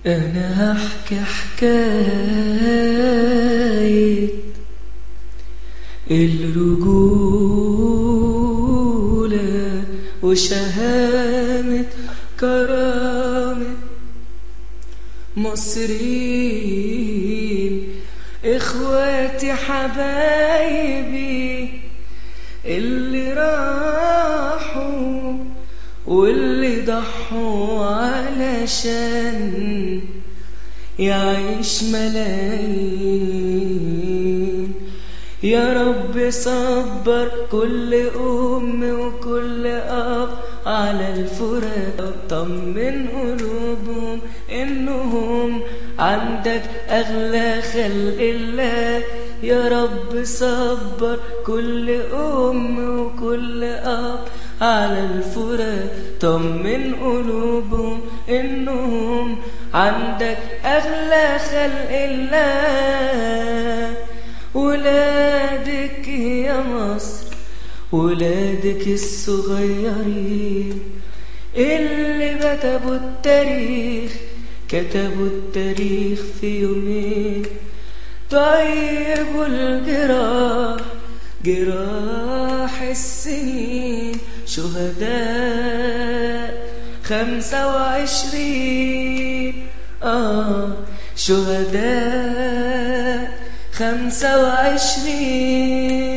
أنا هحكي حكاية الرجولة وشهامة كرامة مصريين إخواتي حبايبي اللي راحوا واللي ضحوا علشان يعيش ملايين يا رب صبر كل أم وكل أب على الفراق طمن قلوبهم إنهم عندك أغلى خلق الله يا رب صبر كل أم وكل أب على الفراق طمن قلوبهم إنهم عندك أغلى خلق الله ولادك يا مصر ولادك الصغيرين اللي كتبوا التاريخ كتبوا التاريخ في يومين طيبوا الجراح جراح السنين شهداء خمسة وعشرين آه شهداء خمسة وعشرين